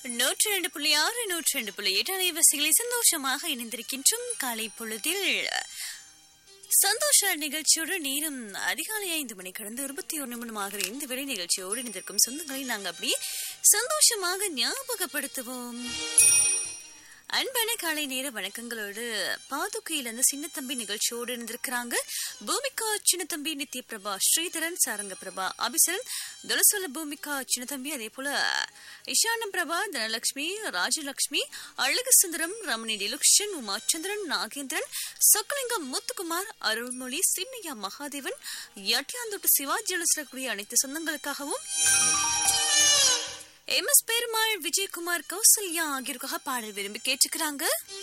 நூற்றி ரெண்டு புள்ளி ஆறு நூற்றி ரெண்டு புள்ளி எட்டு அலைவரிசைகளை சந்தோஷமாக இணைந்திருக்கின்றோம் காலை பொழுதில் சந்தோஷ நிகழ்ச்சியோடு நேரம் அதிகாலை ஐந்து மணி கடந்து இருபத்தி ஒரு நிமிடமாக இந்த வேலை நிகழ்ச்சியோடு இணைந்திருக்கும் சொந்தங்களை நாங்கள் அப்படியே சந்தோஷமாக ஞாபகப்படுத்துவோம் அன்பான காலை நேர வணக்கங்களோடு பாதுகையிலிருந்து சின்ன தம்பி நிகழ்ச்சியோடு இருந்திருக்கிறாங்க பூமிகா சின்ன தம்பி நித்ய பிரபா ஸ்ரீதரன் சாரங்க பிரபா அபிசரன் துலசல பூமிகா சின்ன தம்பி அதே போல இஷானம் பிரபா தனலட்சுமி ராஜலட்சுமி அழகு சுந்தரம் ரமணி டிலுக்ஷன் உமாச்சந்திரன் நாகேந்திரன் சொக்கலிங்கம் முத்துக்குமார் அருள்மொழி சின்னையா மகாதேவன் யட்டியாந்தோட்டு சிவாஜி அலுவலக்கூடிய அனைத்து சொந்தங்களுக்காகவும் எம் எஸ் பெருமாள் விஜயகுமார் கௌசல்யா ஆகியோருக்காக பாடல் விரும்பி கேட்டுக்கிறாங்க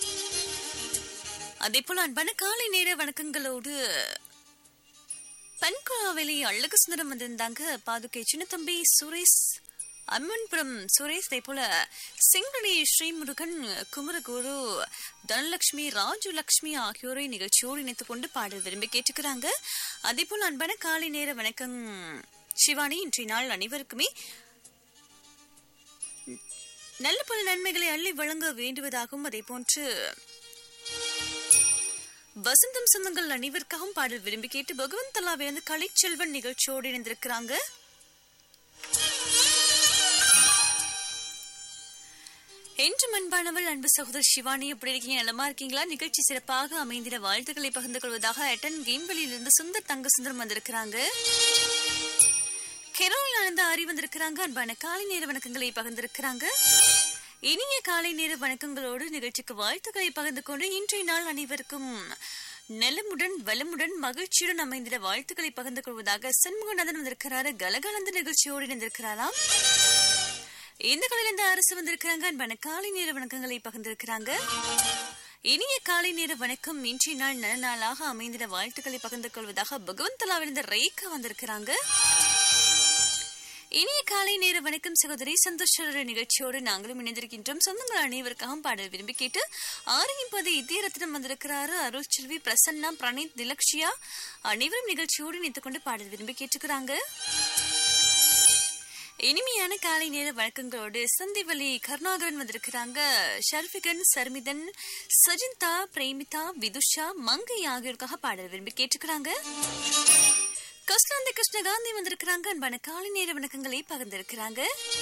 அதே போல அன்பான காலை நேர வணக்கங்களோடு பன்குழாவெளி அழகு சுந்தரம் வந்திருந்தாங்க பாதுகை சின்னத்தம்பி சுரேஷ் அம்மன்புரம் சுரேஷ் அதே போல சிங்கடி ஸ்ரீமுருகன் குமரகுரு தனலட்சுமி ராஜுலட்சுமி ஆகியோரை நிகழ்ச்சியோடு இணைத்துக் கொண்டு பாடல் விரும்பி கேட்டுக்கிறாங்க அதே போல அன்பான காலை நேர வணக்கம் சிவானி இன்றைய நாள் அனைவருக்குமே நல்ல பல நன்மைகளை அள்ளி வழங்க வேண்டுவதாகவும் அதே போன்று வசந்தம் சொந்தங்கள் அனைவருக்காகவும் பாடல் விரும்பி கேட்டு பகவந்த் தலாவிலிருந்து கலைச்செல்வன் நிகழ்ச்சியோடு இணைந்திருக்கிறாங்க என்று அன்பானவள் அன்பு சகோதரர் சிவானி எப்படி இருக்கீங்க நலமா இருக்கீங்களா நிகழ்ச்சி சிறப்பாக அமைந்திட வாழ்த்துக்களை பகிர்ந்து கொள்வதாக அட்டன் கேம்வெளியிலிருந்து சுந்தர் தங்க சுந்தரம் வந்திருக்கிறாங்க கெரோல் ஆனந்த அறி வந்திருக்கிறாங்க அன்பான காலை நேர வணக்கங்களை பகிர்ந்திருக்கிறாங்க இனிய காலை நேர வணக்கங்களோடு நிகழ்ச்சிக்கு வாழ்த்துக்களை பகிர்ந்து கொண்டு இன்றைய நாள் அனைவருக்கும் நலமுடன் வளமுடன் மகிழ்ச்சியுடன் அமைந்திட வாழ்த்துக்களை பகிர்ந்து கொள்வதாக சண்முகநாதன் வந்திருக்கிறாரு கலகலந்த நிகழ்ச்சியோடு இணைந்திருக்கிறாராம் இந்த கலையிலிருந்து அரசு வந்திருக்கிறாங்க அன்பான காலை நேர வணக்கங்களை பகிர்ந்திருக்கிறாங்க இனிய காலை நேர வணக்கம் இன்றைய நாள் நல்ல நாளாக அமைந்திட வாழ்த்துக்களை பகிர்ந்து கொள்வதாக பகவந்தலாவிலிருந்து ரேகா வந்திருக்கிறாங்க இனிய காலை நேர வணக்கம் சகோதரி சந்தோஷ நிகழ்ச்சியோடு நாங்களும் இணைந்திருக்கின்றோம் சொந்தங்கள் அனைவருக்காகவும் பாடல் விரும்பி கேட்டு ஆறு இப்போது இதய ரத்னம் வந்திருக்கிறாரு அருள் செல்வி பிரசன்னா பிரணீத் திலக்ஷியா அனைவரும் நிகழ்ச்சியோடு இணைத்துக் கொண்டு பாடல் விரும்பி கேட்டுக்கிறாங்க இனிமையான காலை நேர வழக்கங்களோடு சந்திவலி கருணாகரன் வந்திருக்கிறாங்க ஷர்பிகன் சர்மிதன் சஜிந்தா பிரேமிதா விதுஷா மங்கை ஆகியோருக்காக பாடல் விரும்பி கேட்டுக்கிறாங்க கஸ்லாந்தி கிருஷ்ணகாந்தி வந்திருக்கிறாங்க அன்பான காலை நேர வணக்கங்களை பகிர்ந்திருக்கிறாங்க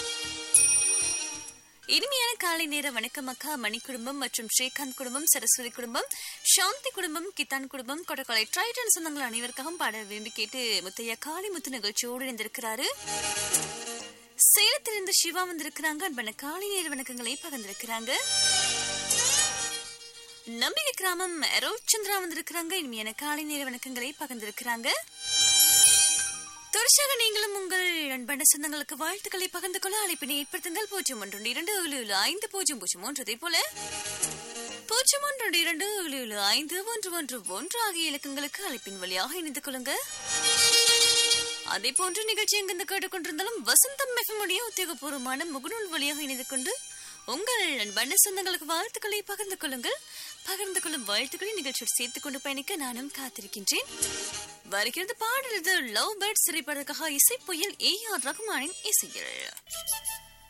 இனிமையான காலை நேர வணக்கம் அக்கா மணி குடும்பம் மற்றும் ஸ்ரீகாந்த் குடும்பம் சரஸ்வதி குடும்பம் சாந்தி குடும்பம் கித்தான் குடும்பம் கொடக்கொலை ட்ரைடன் சொந்தங்கள் அனைவருக்காகவும் பாடல் விரும்பி கேட்டு முத்தையா காளி முத்து நிகழ்ச்சியோடு இணைந்திருக்கிறாரு சேலத்திலிருந்து சிவா வந்திருக்கிறாங்க அன்பான காலை நேர வணக்கங்களை பகிர்ந்திருக்கிறாங்க நம்பிக்கை கிராமம் சந்திரா வந்திருக்கிறாங்க இனிமையான காலை நேர வணக்கங்களை பகிர்ந்திருக்கிறாங்க தொடர்ச்சியாக நீங்களும் உங்கள் அன்பான சொந்தங்களுக்கு வாழ்த்துக்களை பகிர்ந்து கொள்ள அழைப்பினை ஏற்படுத்துங்கள் பூஜ்ஜியம் ஒன்று இரண்டு ஏழு ஏழு ஐந்து பூஜ்ஜியம் பூஜ்ஜியம் ஒன்று அதே போல பூஜ்ஜியம் ஒன்று இரண்டு ஏழு ஏழு ஐந்து ஒன்று ஒன்று ஒன்று ஆகிய இலக்கங்களுக்கு அழைப்பின் வழியாக இணைந்து கொள்ளுங்க அதே போன்ற நிகழ்ச்சி எங்கிருந்து கேட்டுக்கொண்டிருந்தாலும் வசந்தம் மெஃபமுடைய உத்தியோகபூர்வமான முகநூல் வழியாக இணைந்து கொண்டு உங்கள் அன்பான சொந்தங்களுக்கு வாழ்த்துக்களை பகிர்ந்து கொள்ளுங்கள் பகிர்ந்து கொள்ளும் வாழ்த்துக்களை நிகழ்ச்சியோடு சேர்த்துக் கொண்டு பயணிக்க நானும் காத்திருக்கின்றேன் வருகிறது பாடல் இது லவ் பேர்ட் திரைப்படத்துக்காக இசை புயல் ஏ ஆர் ரகுமானின் இசையில்